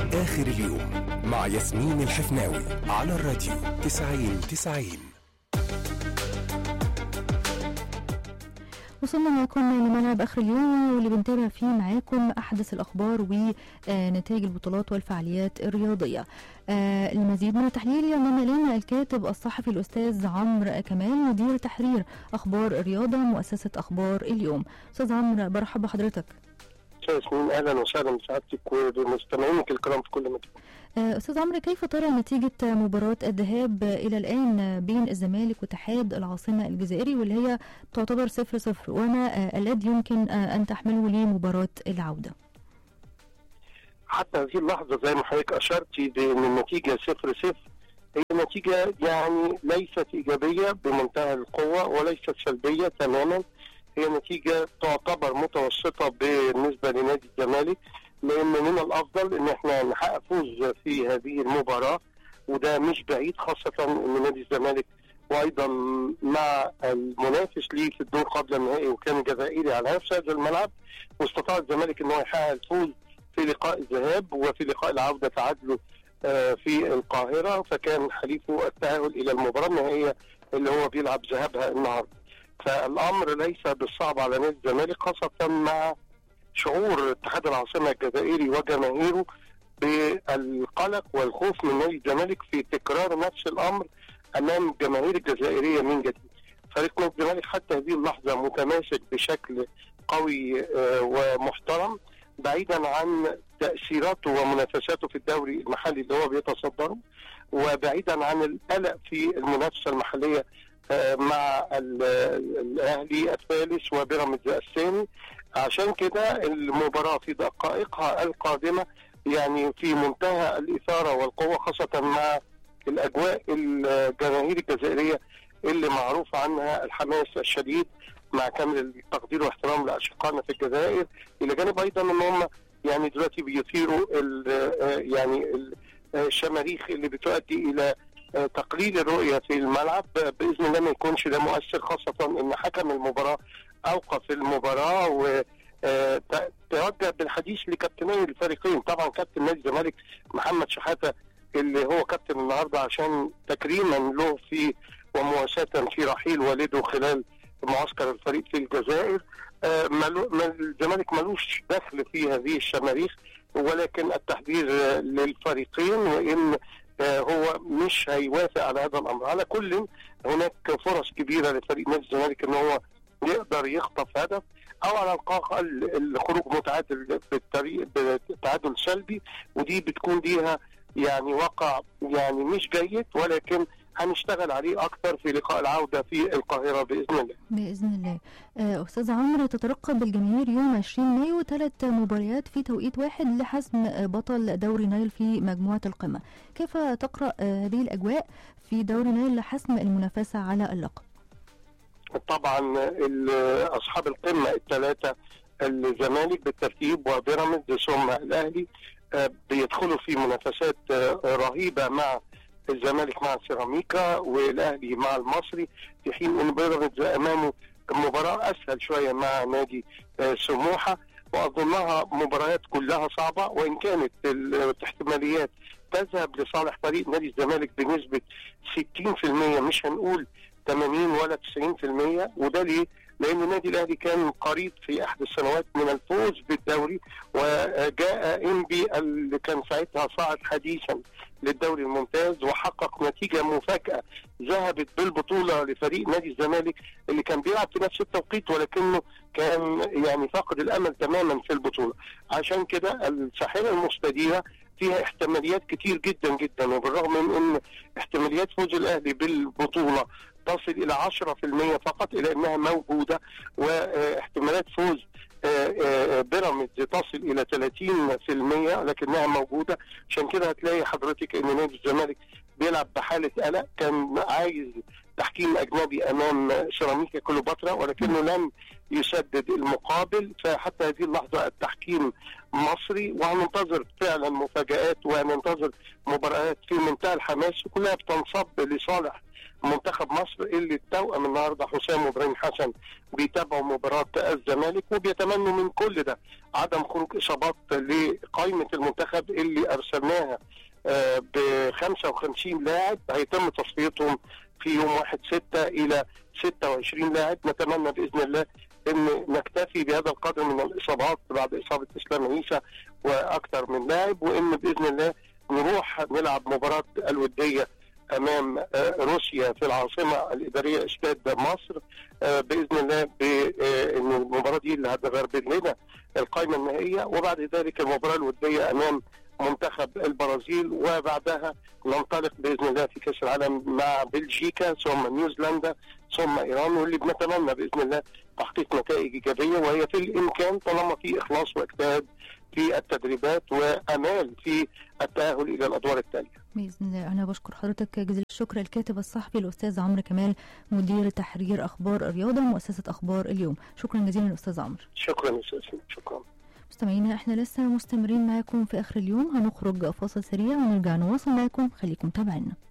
آخر اليوم مع ياسمين الحفناوي على الراديو 90 90 وصلنا معاكم لملعب اخر اليوم واللي بنتابع فيه معاكم احدث الاخبار ونتائج البطولات والفعاليات الرياضيه. آه، المزيد من التحليل ينضم الينا الكاتب الصحفي الاستاذ عمرو كمال مدير تحرير اخبار الرياضه مؤسسه اخبار اليوم. استاذ عمرو برحب بحضرتك. استاذ ياسمين اهلا وسهلا بسعادتك ومستمعينك الكرام في كل مكان. آه، استاذ عمرو كيف ترى نتيجه مباراه الذهاب الى الان بين الزمالك واتحاد العاصمه الجزائري واللي هي تعتبر صفر صفر وما آه، الذي يمكن آه، ان تحمله لمباراه العوده؟ حتى هذه اللحظه زي ما حضرتك اشرتي بان النتيجه صفر صفر هي نتيجه يعني ليست ايجابيه بمنتهى القوه وليست سلبيه تماما هي نتيجه تعتبر متوسطه بالنسبه لنادي الزمالك لان من الافضل ان احنا نحقق فوز في هذه المباراه وده مش بعيد خاصه ان نادي الزمالك وايضا مع المنافس ليه في الدور قبل النهائي وكان جزائري على نفس هذا الملعب واستطاع الزمالك ان هو يحقق الفوز في لقاء الذهاب وفي لقاء العوده تعادلوا آه، في القاهره فكان حليفه التاهل الى المباراه النهائيه اللي هو بيلعب ذهابها النهارده. فالامر ليس بالصعب على نادي الزمالك خاصه مع شعور اتحاد العاصمه الجزائري وجماهيره بالقلق والخوف من نادي الزمالك في تكرار نفس الامر امام الجماهير الجزائريه من جديد. فريق نادي الزمالك حتى هذه اللحظه متماسك بشكل قوي آه، ومحترم بعيدا عن تاثيراته ومنافساته في الدوري المحلي اللي هو بيتصدره وبعيدا عن القلق في المنافسه المحليه آه، مع ال- الاهلي الثالث وبيراميدز الثاني عشان كده المباراه في دقائقها القادمه يعني في منتهى الاثاره والقوه خاصه مع الاجواء الجماهير الجزائريه اللي معروف عنها الحماس الشديد مع كامل التقدير واحترام لاشقائنا في الجزائر الى جانب ايضا ان هم يعني دلوقتي بيثيروا ال- آه، يعني ال- آه، الشماريخ اللي بتؤدي الى آه، تقليل الرؤيه في الملعب آه، باذن الله ما يكونش ده مؤثر خاصه ان حكم المباراه اوقف المباراه و آه، ت- توجه بالحديث لكابتني الفريقين طبعا كابتن نادي الزمالك محمد شحاته اللي هو كابتن النهارده عشان تكريما له في ومواساة في رحيل والده خلال معسكر الفريق في الجزائر آه، ملو- ما- الزمالك ملوش دخل في هذه الشماريخ ولكن التحذير آه، للفريقين وان آه، هو مش هيوافق على هذا الامر على كل هناك فرص كبيره لفريق نادي الزمالك ان هو يقدر يخطف هدف او على الاقل الخروج متعادل بالطريق بتعادل سلبي ودي بتكون ليها يعني واقع يعني مش جيد ولكن هنشتغل عليه اكثر في لقاء العوده في القاهره باذن الله. باذن الله. آه، استاذ عمرو تترقب الجماهير يوم 20 مايو ثلاث مباريات في توقيت واحد لحسم آه، بطل دوري نايل في مجموعه القمه. كيف تقرا آه، هذه الاجواء في دوري نايل لحسم المنافسه على اللقب؟ طبعا ال- اصحاب القمه الثلاثه الزمالك بالترتيب وبيراميدز ثم الاهلي آه، بيدخلوا في منافسات آه، رهيبه مع الزمالك مع سيراميكا والاهلي مع المصري في حين ان بيراميدز امامه مباراه اسهل شويه مع نادي آه، سموحه واظنها مباريات كلها صعبه وان كانت الاحتماليات تذهب لصالح فريق نادي الزمالك بنسبه 60% مش هنقول 80 ولا 90% وده ليه؟ لان النادي الاهلي كان قريب في احد السنوات من الفوز بالدوري وجاء انبي اللي كان ساعتها صاعد حديثا للدوري الممتاز وحقق نتيجه مفاجاه ذهبت بالبطوله لفريق نادي الزمالك اللي كان بيلعب في نفس التوقيت ولكنه كان يعني فاقد الامل تماما في البطوله عشان كده الساحره المستديره فيها احتماليات كتير جدا جدا وبالرغم من ان احتماليات فوز الاهلي بالبطوله تصل الى 10% فقط الى انها موجوده واحتمالات فوز آه، آه، بيراميدز تصل الى 30% لكنها موجوده عشان كده هتلاقي حضرتك ان نادي الزمالك بيلعب بحاله قلق كان عايز تحكيم اجنبي امام سيراميكا كليوباترا ولكنه لم يسدد المقابل فحتى هذه اللحظه التحكيم مصري وهننتظر فعلا مفاجات وهننتظر مباريات في منتهى الحماس وكلها بتنصب لصالح منتخب مصر اللي التوأم النهارده حسام وابراهيم حسن بيتابعوا مباراه الزمالك وبيتمنوا من كل ده عدم خروج اصابات لقائمه المنتخب اللي ارسلناها ب 55 لاعب هيتم تصفيتهم في يوم 1 6 الى 26 لاعب نتمنى باذن الله ان نكتفي بهذا القدر من الاصابات بعد اصابه اسلام عيسى واكثر من لاعب وان باذن الله نروح نلعب مباراه الوديه امام روسيا في العاصمه الاداريه استاد مصر باذن الله بان المباراه دي اللي هتغربل لنا القائمه النهائيه وبعد ذلك المباراه الوديه امام منتخب البرازيل وبعدها ننطلق باذن الله في كاس العالم مع بلجيكا ثم نيوزيلندا ثم ايران واللي بنتمنى باذن الله تحقيق نتائج ايجابيه وهي في الامكان طالما في اخلاص واجتهاد في التدريبات وامال في التاهل الى الادوار التاليه. باذن الله انا بشكر حضرتك جزيل الشكر الكاتب الصحفي الاستاذ عمرو كمال مدير تحرير اخبار الرياضه مؤسسه اخبار اليوم شكرا جزيلا استاذ عمرو شكرا استاذ شكرا مستمعينا احنا لسه مستمرين معاكم في اخر اليوم هنخرج فاصل سريع ونرجع نواصل معاكم خليكم تابعينا